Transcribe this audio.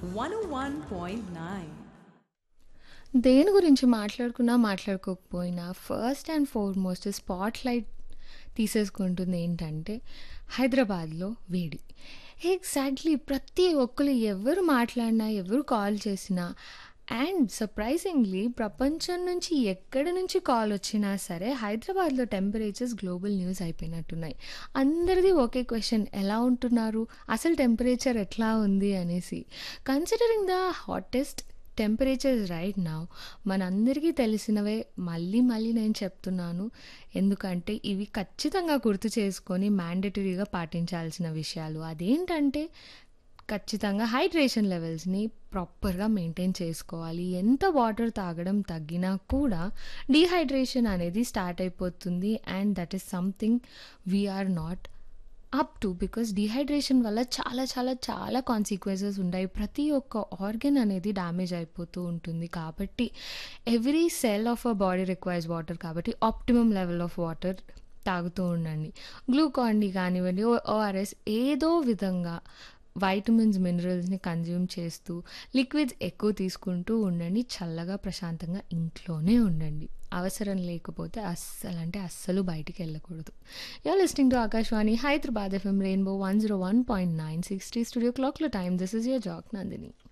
101.9. దేని గురించి మాట్లాడుకున్నా మాట్లాడుకోకపోయినా first and foremost spotlight తీసేసుకుంటుంది ఏంటంటే హైదరాబాద్లో వేడి ఎగ్జాక్ట్లీ ప్రతి ఒక్కరు ఎవరు మాట్లాడినా ఎవరు కాల్ చేసినా అండ్ సర్ప్రైజింగ్లీ ప్రపంచం నుంచి ఎక్కడి నుంచి కాల్ వచ్చినా సరే హైదరాబాద్లో టెంపరేచర్స్ గ్లోబల్ న్యూస్ అయిపోయినట్టున్నాయి అందరిది ఒకే క్వశ్చన్ ఎలా ఉంటున్నారు అసలు టెంపరేచర్ ఎట్లా ఉంది అనేసి considering the hottest temperatures right నా మనందరికీ తెలిసినవే మళ్ళీ మళ్ళీ నేను చెప్తున్నాను ఎందుకంటే ఇవి ఖచ్చితంగా గుర్తు చేసుకొని మ్యాండటరీగా పాటించాల్సిన విషయాలు అదేంటంటే ఖచ్చితంగా హైడ్రేషన్ లెవెల్స్ని ప్రాపర్గా మెయింటైన్ చేసుకోవాలి ఎంత వాటర్ తాగడం తగ్గినా కూడా డీహైడ్రేషన్ అనేది స్టార్ట్ అయిపోతుంది and that is something we are not up to because dehydration వల్ల చాలా చాలా చాలా కాన్సిక్వెన్సెస్ ఉంటాయి ప్రతి ఒక్క ఆర్గన్ అనేది డ్యామేజ్ అయిపోతూ ఉంటుంది కాబట్టి every cell of a body requires water కాబట్టి ఆప్టిమమ్ లెవెల్ ఆఫ్ వాటర్ తాగుతూ ఉండండి గ్లూకాన్ డి కానివ్వండి ఓఆర్ఎస్ ఏదో విధంగా వైటమిన్స్ మినరల్స్ని కన్జ్యూమ్ చేస్తూ లిక్విడ్స్ ఎక్కువ తీసుకుంటూ ఉండండి చల్లగా ప్రశాంతంగా ఇంట్లోనే ఉండండి అవసరం లేకపోతే అస్సలు అంటే అస్సలు బయటికి వెళ్ళకూడదు you listening to Akashvani Hyderabad FM rainbow one zero one point nine sixty studio క్లాక్లో time this is your jock Nandini